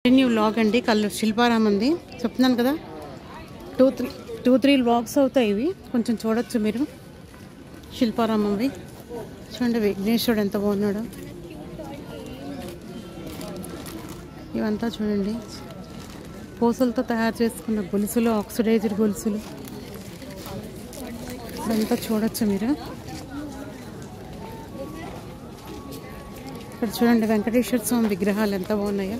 Continue vlog అండి కళ్ళు శిల్పారాం ఉంది చెప్తున్నాను కదా two three two three vlogs అవుతాయి ఇవి కొంచెం చూడొచ్చు మీరు శిల్పారామంవి చూడండి విఘ్నేశ్వరుడు ఎంత బాగున్నాడు ఇవంతా చూడండి పూసలతో తయారు చేసుకున్న గొలుసులు ఆక్సిడైజ్డ్ గొలుసులు ఇదంతా చూడొచ్చు మీరు ఇక్కడ చూడండి వెంకటేశ్వర స్వామి విగ్రహాలు ఎంత బాగున్నాయో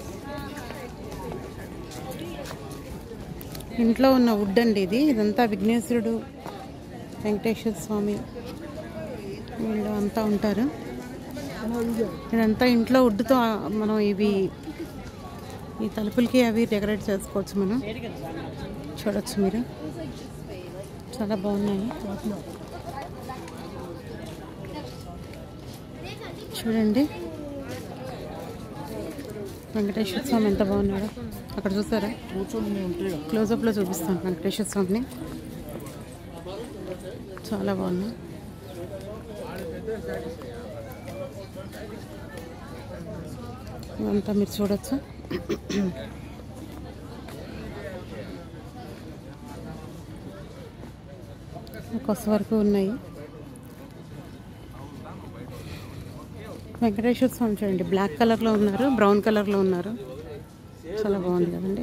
ఇంట్లో ఉన్న వుడ్ అండి ఇది ఇదంతా విఘ్నేశ్వరుడు వెంకటేశ్వర స్వామి వీళ్ళు అంతా ఉంటారు ఇదంతా ఇంట్లో వుడ్తో మనం ఇవి ఈ తలుపులకి అవి డెకరేట్ చేసుకోవచ్చు మనం చూడొచ్చు మీరు చాలా బాగున్నాయి చూడండి వెంకటేశ్వర స్వామి ఎంత బాగున్నాడో అక్కడ చూసారా క్లోజప్లో చూపిస్తాను వెంకటేశ్వర స్వామిని చాలా బాగుంది ఇదంతా మీరు చూడొచ్చు కొత్త వరకు ఉన్నాయి వెంకటేశ్వర స్వామి చూడండి బ్లాక్ కలర్లో ఉన్నారు బ్రౌన్ కలర్లో ఉన్నారు చాలా బాగుంది కదండి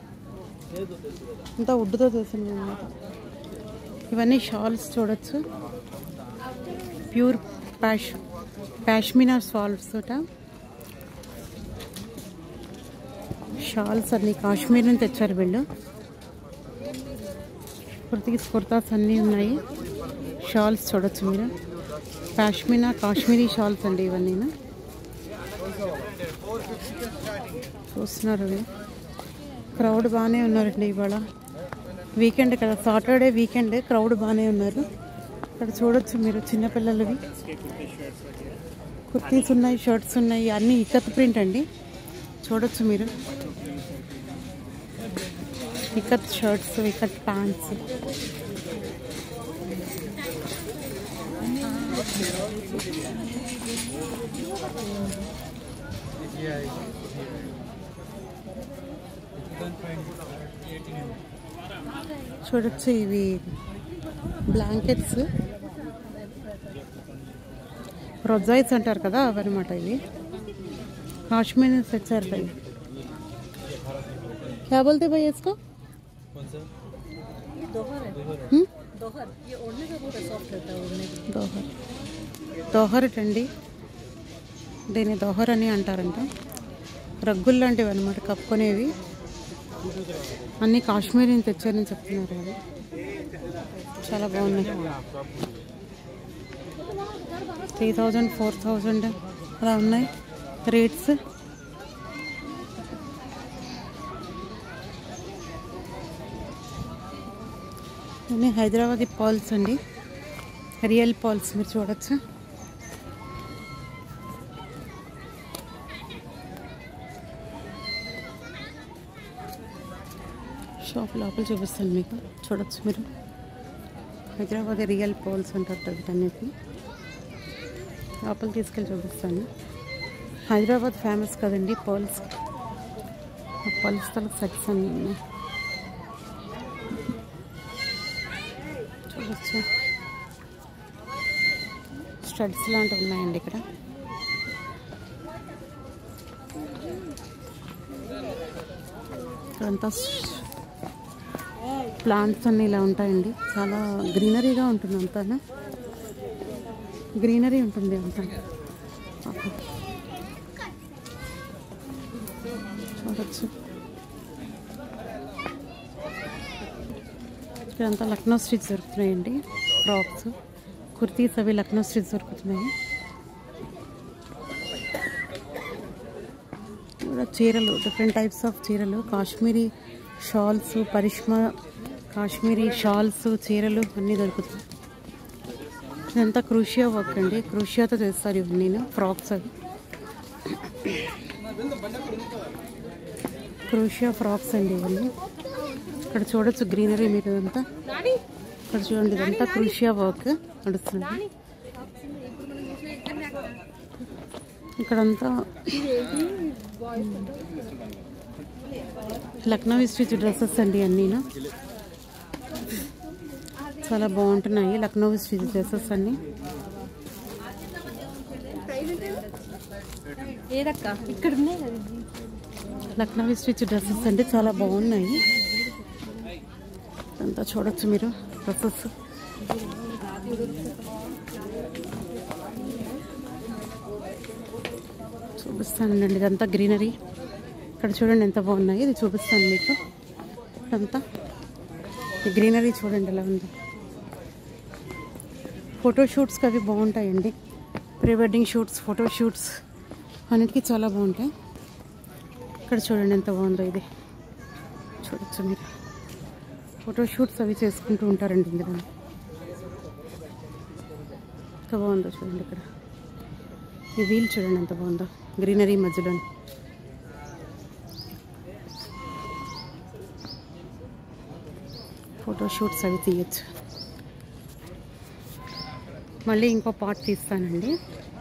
అంతా వుడ్తో చేసింది అన్నమాట ఇవన్నీ షాల్స్ చూడొచ్చు ప్యూర్ ప్యాష్ కాశ్మీనా షాల్స్ తోట షాల్స్ అన్ని కాశ్మీర్ నుంచి తెచ్చారు వీళ్ళు కుర్తీస్ కుర్తాస్ అన్నీ ఉన్నాయి షాల్స్ చూడొచ్చు మీరు కాశ్మీనా కాశ్మీరీ షాల్స్ అండి ఇవన్నీ చూస్తున్నారు ఇవి. క్రౌడ్ బాగానే ఉన్నారండి ఇవాళ వీకెండ్ కదా సాటర్డే వీకెండ్ క్రౌడ్ బాగానే ఉన్నారు ఇక్కడ చూడొచ్చు మీరు చిన్నపిల్లలవి కుర్తీస్ ఉన్నాయి షర్ట్స్ ఉన్నాయి అన్నీ ఇక్కత్ ప్రింట్ అండి చూడొచ్చు మీరు ఇక్కత్ షర్ట్స్ ఇక్కత్ ప్యాంట్స్ చూడొచ్చు ఇవి బ్లాంకెట్స్ రొజాయిస్ అంటారు కదా అవన్నమాట ఇవి కాశ్మీర్ నుంచి తెచ్చారు भाई क्या बोलते भाई इसको हम्म? దోహర్ దోహరట్ అండి దీన్ని దోహర్ అని అంటారంట రగ్గులు లాంటివి అనమాట కప్పుకునేవి అన్నీ కాశ్మీర్ నుంచి తెచ్చారని చెప్తున్నారు కదా చాలా బాగున్నాయి త్రీ థౌజండ్ ఫోర్ థౌజండ్ అలా ఉన్నాయి రేట్స్ ఇవన్నీ హైదరాబాదీ పాల్స్ అండి రియల్ పాల్స్ మీరు చూడొచ్చు షాప్ లోపల చూపిస్తాను మీకు చూడొచ్చు మీరు హైదరాబాద్ రియల్ పాల్స్ అంటారు వీటన్నిటిని లోపల తీసుకెళ్ళి చూపిస్తాను హైదరాబాద్ ఫేమస్ కదండి పర్ల్స్ పర్ల్స్ తల సెట్స్ అన్నీ ఉన్నాయి చూడొచ్చు స్టడ్స్ లాంటివి ఉన్నాయండి ఇక్కడ ఇక్కడంతా ప్లాంట్స్ అన్నీ ఇలా ఉంటాయండి చాలా గ్రీనరీగా ఉంటుంది అంతా గ్రీనరీ ఉంటుంది అంతా చూడొచ్చు ఇక్కడంతా లక్నో స్ట్రీట్స్ దొరుకుతున్నాయండి ఫ్రాక్స్ కుర్తీస్ అవి లక్నో స్ట్రీట్స్ దొరుకుతున్నాయి కూడా చీరలు డిఫరెంట్ టైప్స్ ఆఫ్ చీరలు కాశ్మీరీ షాల్స్ పరిష్మా కాశ్మీరీ షాల్స్ చీరలు అన్నీ దొరుకుతాయి ఇదంతా క్రూషియా వర్క్ అండి క్రూషియాతో చేస్తారు ఇవన్నీ ఫ్రాక్స్ అవి క్రూషియా ఫ్రాక్స్ అండి ఇవన్నీ ఇక్కడ చూడొచ్చు గ్రీనరీ మీరు ఇదంతా ఇక్కడ చూడండి ఇదంతా క్రూషియా వర్క్ నడుస్తుంది ఇక్కడంతా లక్నో స్టిచ్ డ్రెస్సెస్ అండి అన్నీను చాలా బాగుంటున్నాయి లక్నో స్టిచ్ డ్రెస్సెస్ అన్నీ ఏదక్క ఇక్కడ ఉన్నాయి కదా ఇవి. లక్నో స్టిచ్ డ్రెస్సెస్ అండి చాలా బాగున్నాయి అంతా చూడొచ్చు మీరు డ్రెస్సెస్ చూపిస్తానండి ఇదంతా గ్రీనరీ ఇక్కడ చూడండి ఎంత బాగున్నాయి ఇది చూపిస్తాను మీకు ఇదంతా ఈ గ్రీనరీ చూడండి ఎలా ఉంది ఫోటో షూట్స్కి అవి బాగుంటాయండి pre wedding shoots photo shoots అన్నిటికీ చాలా బాగుంటాయి ఇక్కడ చూడండి ఎంత బాగుందో ఇది చూడొచ్చు మీరు ఫోటో షూట్స్ అవి చేసుకుంటూ ఉంటారండి ఇందులో ఎంత బాగుందో చూడండి ఇక్కడ ఈ వీల్ చూడండి ఎంత బాగుందో గ్రీనరీ మధ్యలో ఫోటో షూట్స్ అవి తీయచ్చు మళ్ళీ ఇంకో పార్ట్ తీస్తానండి